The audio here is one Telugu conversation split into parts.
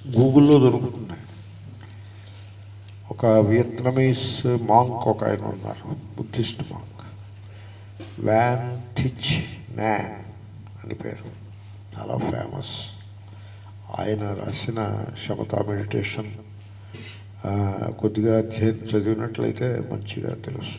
గూగుల్లో దొరుకుతున్నాయి ఒక వియత్నమీస్ మాంక్ ఒక ఆయన ఉన్నారు బుద్ధిస్ట్ మాంక్ వ్యాన్ టిచ్ నాన్ అని పేరు చాలా ఫేమస్ ఆయన రాసిన శమతా మెడిటేషన్ ఆ, కొద్దిగా అధ్యయనం చదివినట్లయితే మంచిగా తెలుస్తుంది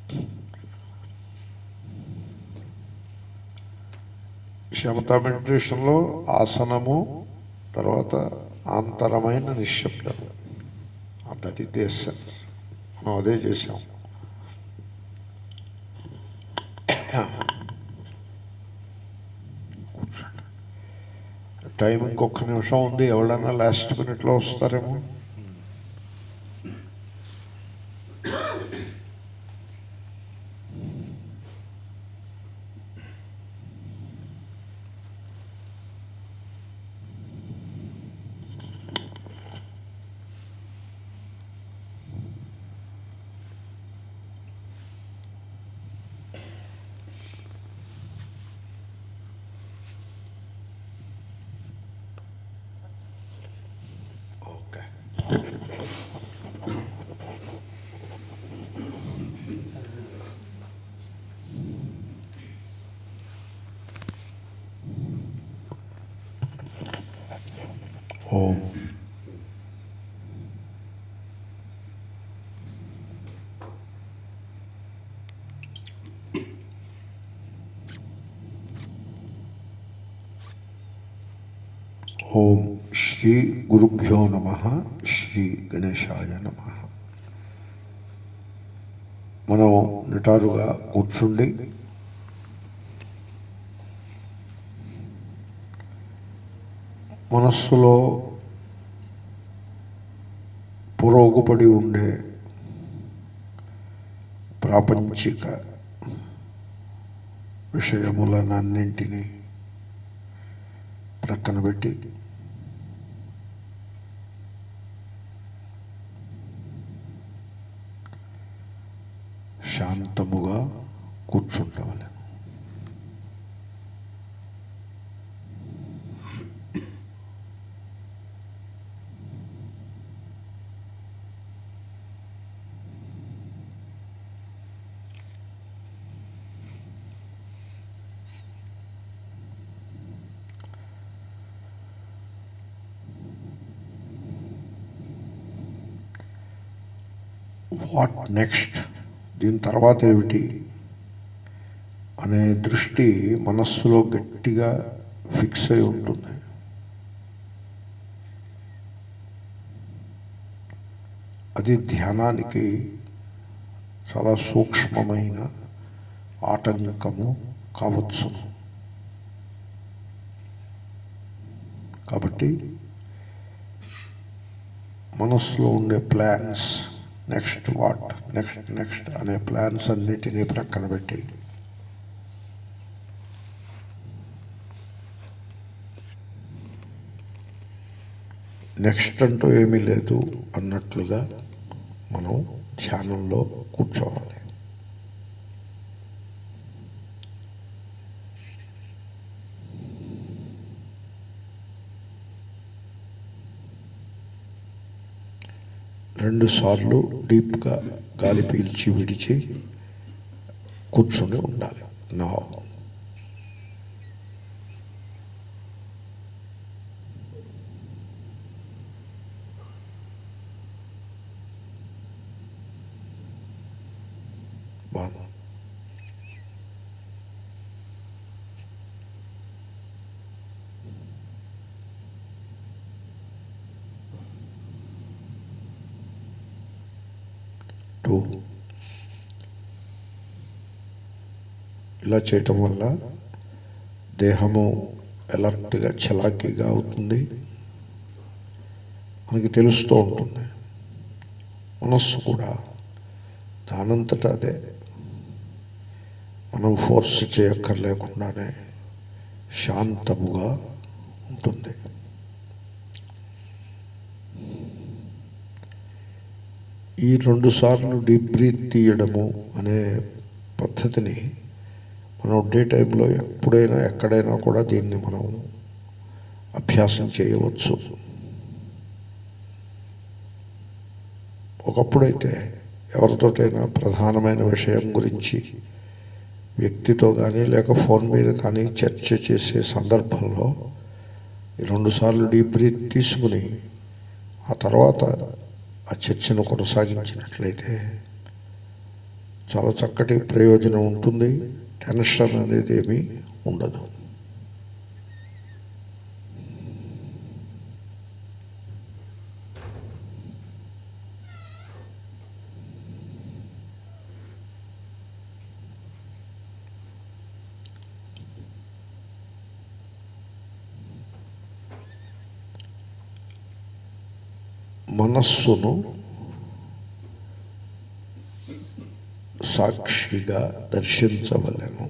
శమతా మెడిటేషన్లో ఆసనము తర్వాత ఆంతరమైన నిశ్శబ్దము దట్ ఈస్ ది ఎస్సెన్స్ మనం అదే చేసాం కూర్చోండి టైం ఇంకొక నిమిషం ఉంది ఎవరైనా లాస్ట్ మినిట్లో వస్తారేమో ఓకే ఓం ఓం శ్రీ గురుభ్యో నమ శ్రీ గణేశాయ నమ మనం నిటారుగా కూర్చుండి మనస్సులో పురోగుపడి ఉండే ప్రాపంచిక విషయములనన్నింటినీ ప్రక్కన పెట్టి శాంతముగా కూర్చుండవలెను వాట్ నెక్స్ట్ దీని తర్వాత ఏమిటి అనే దృష్టి మనస్సులో గట్టిగా ఫిక్స్ అయి ఉంటుంది అది ధ్యానానికి చాలా సూక్ష్మమైన ఆటంకము కావచ్చు కాబట్టి మనస్సులో ఉండే plans next what next next అనే ప్లాన్స్ అన్నిటినీ ప్రక్కన పెట్టి నెక్స్ట్ అంటూ ఏమీ లేదు అన్నట్లుగా మనం ధ్యానంలో కూర్చోవాలి రెండు సార్లు డీప్గా గాలి పీల్చి విడిచి కూర్చొని ఉండాలి నా బాగా టూ ఇలా చేయటం వల్ల దేహము ఎలర్ట్గా చలాకీగా అవుతుంది మనకి తెలుస్తూ ఉంటుంది మనస్సు కూడా దానంతట అదే మనం ఫోర్స్ చేయక్కర్లేకుండానే శాంతముగా ఉంటుంది ఈ రెండు సార్లు డీప్ బ్రీత్ తీయడము అనే పద్ధతిని మనం డే టైంలో ఎప్పుడైనా ఎక్కడైనా కూడా దీన్ని మనం అభ్యాసం చేయవచ్చు ఒకప్పుడైతే ఎవరితోటైనా ప్రధానమైన విషయం గురించి వ్యక్తితో కానీ లేక ఫోన్ మీద కానీ చర్చ చేసే సందర్భంలో ఈ రెండుసార్లు డీప్ బ్రీత్ తీసుకుని ఆ తర్వాత ఆ చర్చను కొనసాగించినట్లయితే చాలా చక్కటి ప్రయోజనం ఉంటుంది టెన్షన్ అనేది ఏమీ ఉండదు మనస్సును సాక్షిగా దర్శించవలెను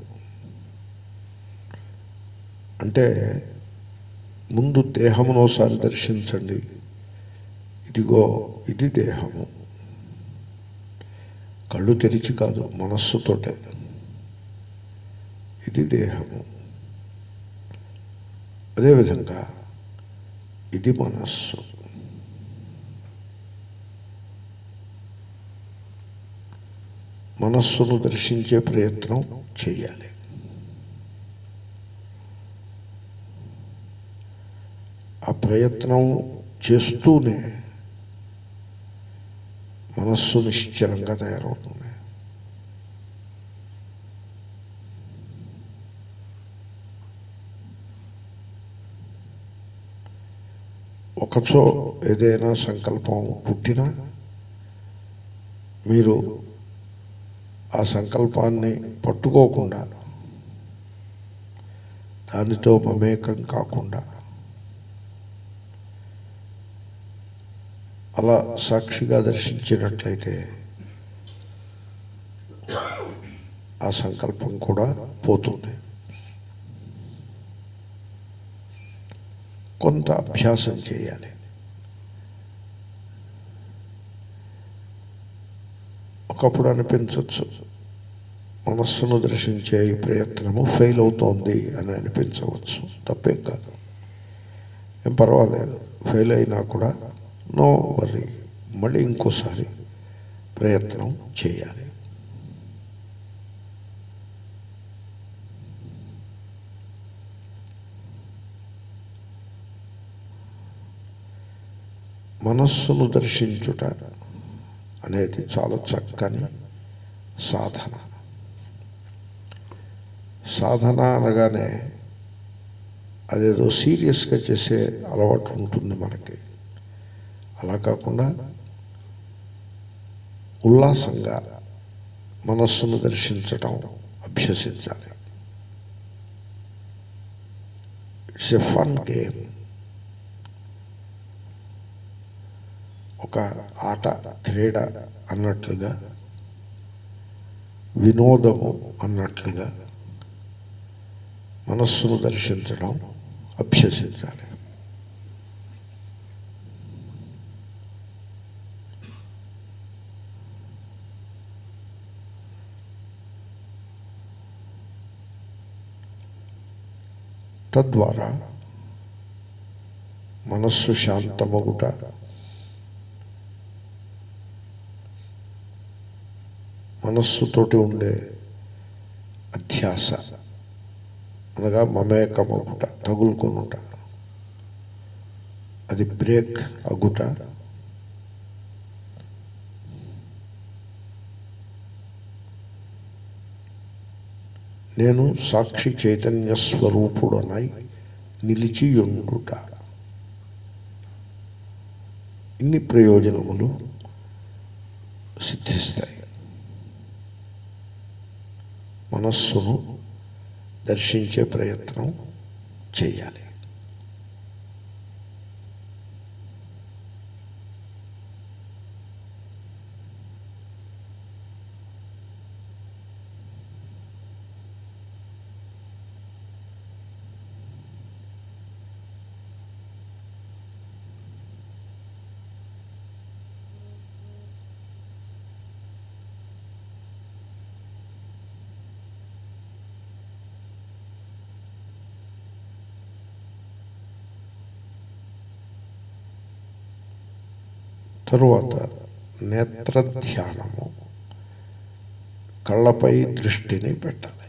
అంటే ముందు దేహమును ఒకసారి దర్శించండి ఇదిగో ఇది దేహము కళ్ళు తెరిచి కాదు మనస్సుతోటే ఇది దేహము అదేవిధంగా ఇది మనస్సు మనస్సును దర్శించే ప్రయత్నం చేయాలి ఆ ప్రయత్నం చేస్తూనే మనస్సు నిశ్చలంగా తయారవుతుంది ఒకచో ఏదైనా సంకల్పం పుట్టినా మీరు ఆ సంకల్పాన్ని పట్టుకోకుండా దానితో మమేకం కాకుండా అలా సాక్షిగా దర్శించినట్లయితే ఆ సంకల్పం కూడా పోతుంది కొంత అభ్యాసం చేయాలి ఒకప్పుడు అనిపించవచ్చు మనస్సును దర్శించే ఈ ప్రయత్నము ఫెయిల్ అవుతోంది అని అనిపించవచ్చు తప్పేం కాదు ఏం పర్వాలేదు ఫెయిల్ అయినా కూడా నో వర్రీ మళ్ళీ ఇంకోసారి ప్రయత్నం చేయాలి మనస్సును దర్శించుట అనేది చాలా చక్కని సాధన సాధన అనగానే అదేదో సీరియస్గా చేసే అలవాటు ఉంటుంది మనకి అలా కాకుండా ఉల్లాసంగా మనస్సును దర్శించటం అభ్యసించాలి ఇట్స్ ఎ ఫన్ గేమ్ ఒక ఆట క్రీడ అన్నట్లుగా వినోదము అన్నట్లుగా మనస్సును దర్శించడం అభ్యసించాలి తద్వారా మనస్సు శాంతమగుట మనస్సుతోటి ఉండే అధ్యాస అనగా మమేకమగుట తగులుకొనుట అది బ్రేక్ అగుట నేను సాక్షి చైతన్య స్వరూపుడనై నిలిచియుండుట ఇన్ని ప్రయోజనములు సిద్ధిస్తాయి మనస్సును దర్శించే ప్రయత్నం చేయాలి తరువాత నేత్రధ్యానము కళ్ళపై దృష్టిని పెట్టాలి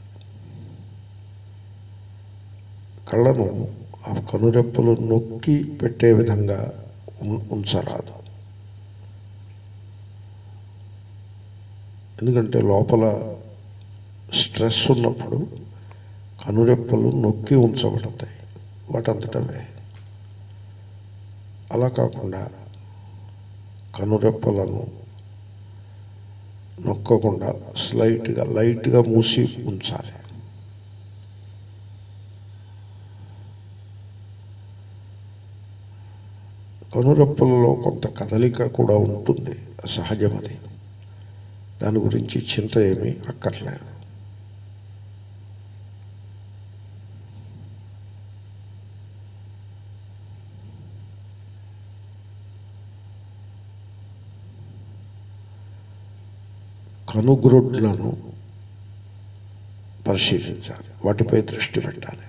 కళ్ళను ఆ కనురెప్పలు నొక్కి పెట్టే విధంగా ఉం- ఉంచరాదు ఎందుకంటే లోపల స్ట్రెస్ ఉన్నప్పుడు కనురెప్పలు నొక్కి ఉంచబడతాయి వాటంతటవే అలా కాకుండా కనురెప్పలను నొక్కకుండా స్లైట్గా లైట్గా మూసి ఉంచాలి కనురెప్పలలో కొంత కదలిక కూడా ఉంటుంది సహజమది దాని గురించి చింత ఏమీ అక్కర్లేదు కనుగ్రొడ్లను పరిశీలించాలి వాటిపై దృష్టి పెట్టాలి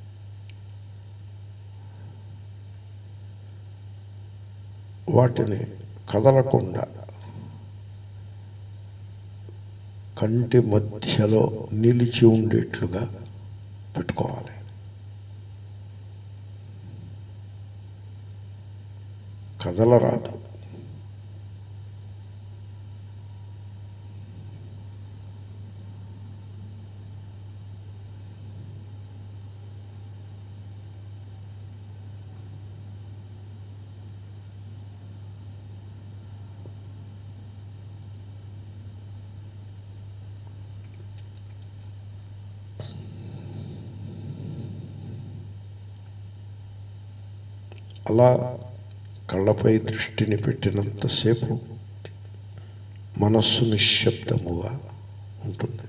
వాటిని కదలకుండా కంటి మధ్యలో నిలిచి ఉండేట్లుగా పెట్టుకోవాలి కదలరాదు అలా కళ్ళపై దృష్టిని పెట్టినంతసేపు మనస్సు నిశ్శబ్దముగా ఉంటుంది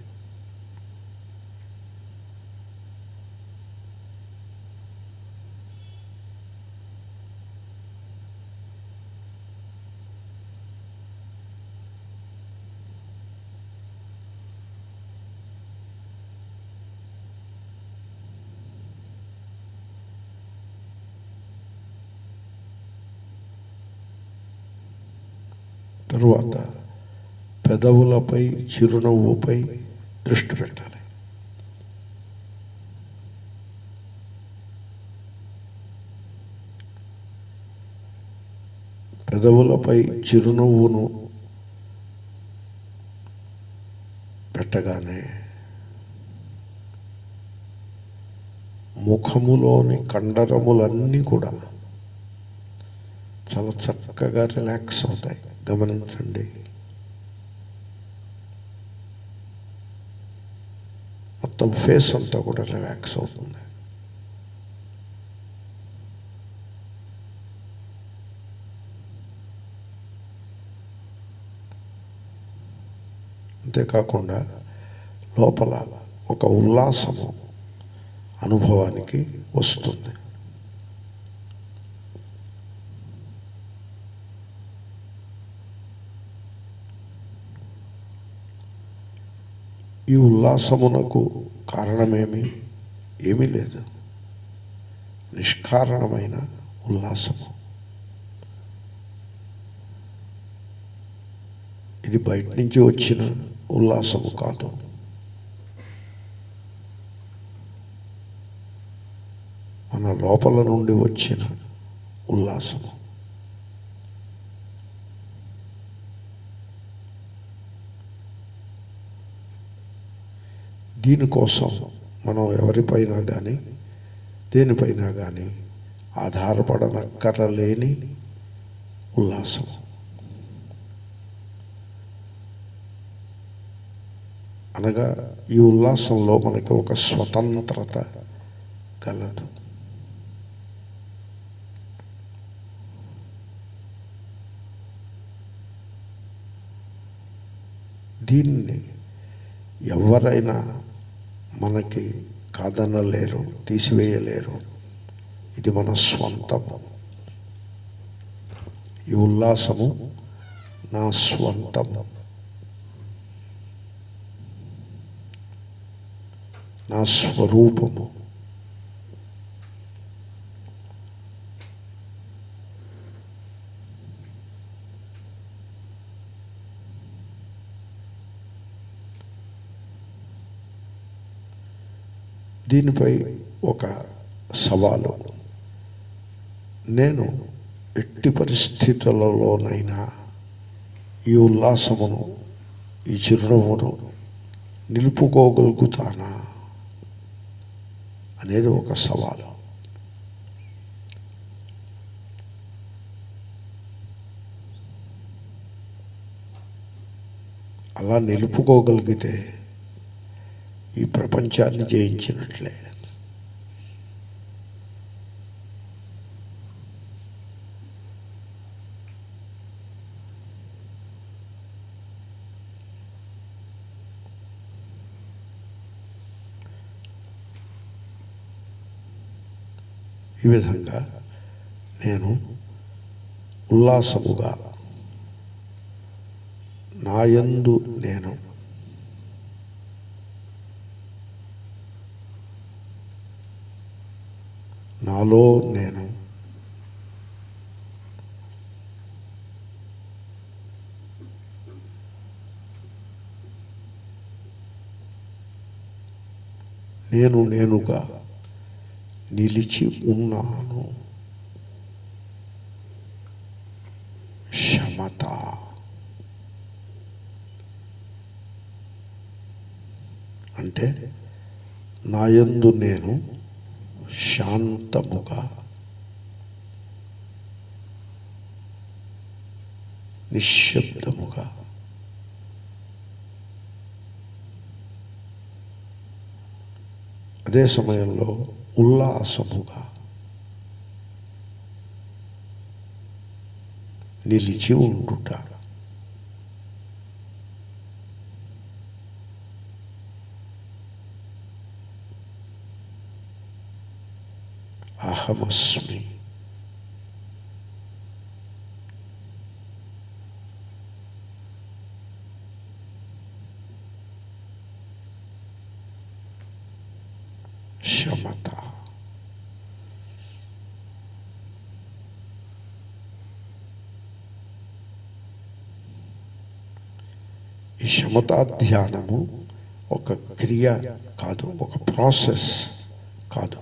తరువాత పెదవులపై చిరునవ్వుపై దృష్టి పెట్టాలి పెదవులపై చిరునవ్వును పెట్టగానే ముఖములోని కండరములన్నీ కూడా చాలా చక్కగా రిలాక్స్ అవుతాయి గమనించండి మొత్తం ఫేస్ అంతా కూడా రిలాక్స్ అవుతుంది అంతేకాకుండా లోపల ఒక ఉల్లాసము అనుభవానికి వస్తుంది ఈ ఉల్లాసమునకు కారణమేమి ఏమీ లేదు నిష్కారణమైన ఉల్లాసము ఇది బయట నుంచి వచ్చిన ఉల్లాసము కాదు మన లోపల నుండి వచ్చిన ఉల్లాసము దీనికోసం మనం ఎవరిపైనా కానీ దేనిపైనా కానీ ఆధారపడనక్కరలేని ఉల్లాసం అనగా ఈ ఉల్లాసంలో మనకి ఒక స్వతంత్రత కలదు దీన్ని ఎవరైనా మనకి కాదనలేరు తీసివేయలేరు ఇది మన స్వంతము ఈ ఉల్లాసము నా స్వంతము నా స్వరూపము దీనిపై ఒక సవాలు నేను ఎట్టి పరిస్థితులలోనైనా ఈ ఉల్లాసమును ఈ చిరునవ్వును నిలుపుకోగలుగుతానా అనేది ఒక సవాలు అలా నిలుపుకోగలిగితే ఈ ప్రపంచాన్ని జయించినట్లే ఈ విధంగా నేను ఉల్లాసముగా నాయందు నేను నాలో నేను నేను నేనుగా నిలిచి ఉన్నాను క్షమత అంటే నాయందు నేను శాంతముగా నిశ్శబ్దముగా అదే సమయంలో ఉల్లాసముగా నిలిచి ఉండుట అహమస్మి శమత ఈ శమతా ధ్యానము ఒక క్రియ కాదు ఒక ప్రాసెస్ కాదు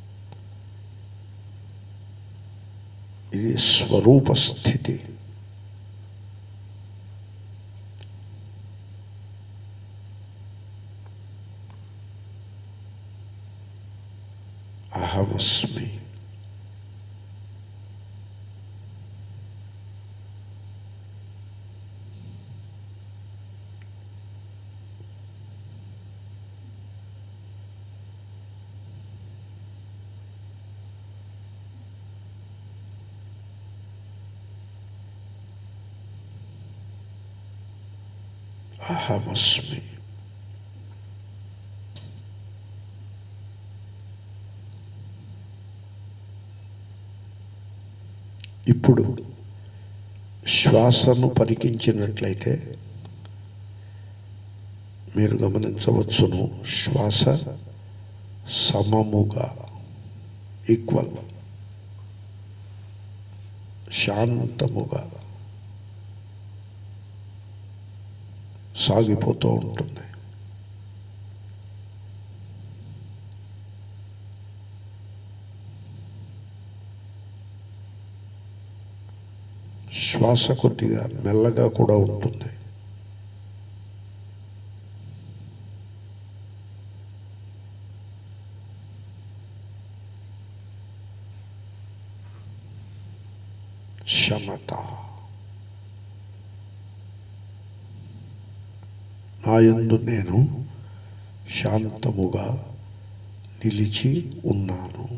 ఇది స్వరూప స్థితి అహమస్మి అహమస్మి ఇప్పుడు శ్వాసను పరికించినట్లయితే మీరు గమనించవచ్చును శ్వాస సమముగా ఈక్వల్ శాంతముగా సాగిపోతూ ఉంటుంది శ్వాస కొద్దిగా మెల్లగా కూడా ఉంటుంది శమత నాయందు నేను శాంతముగా నిలిచి ఉన్నాను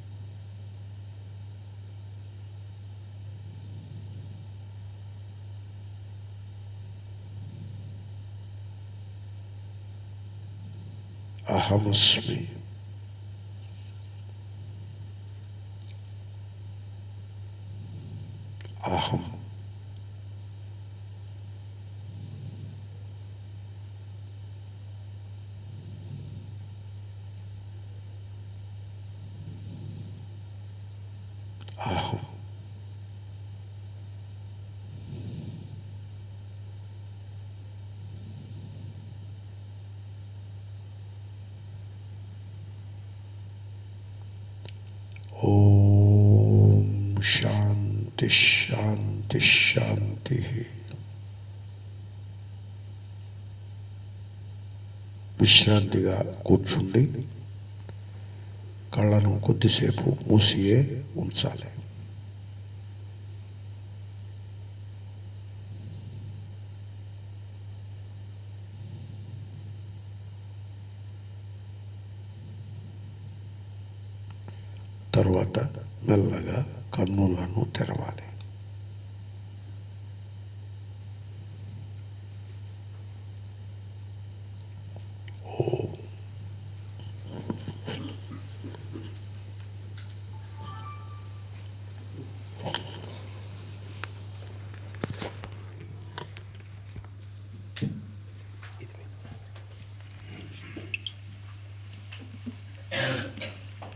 అహమస్మి అహం అహం శాంతి శాంతి శాంతి విశ్రాంతిగా కూర్చుండి కళ్ళను కొద్దిసేపు మూసియే ఉంచాలి తరువాత మెల్లగా కన్నులను తెరవాలి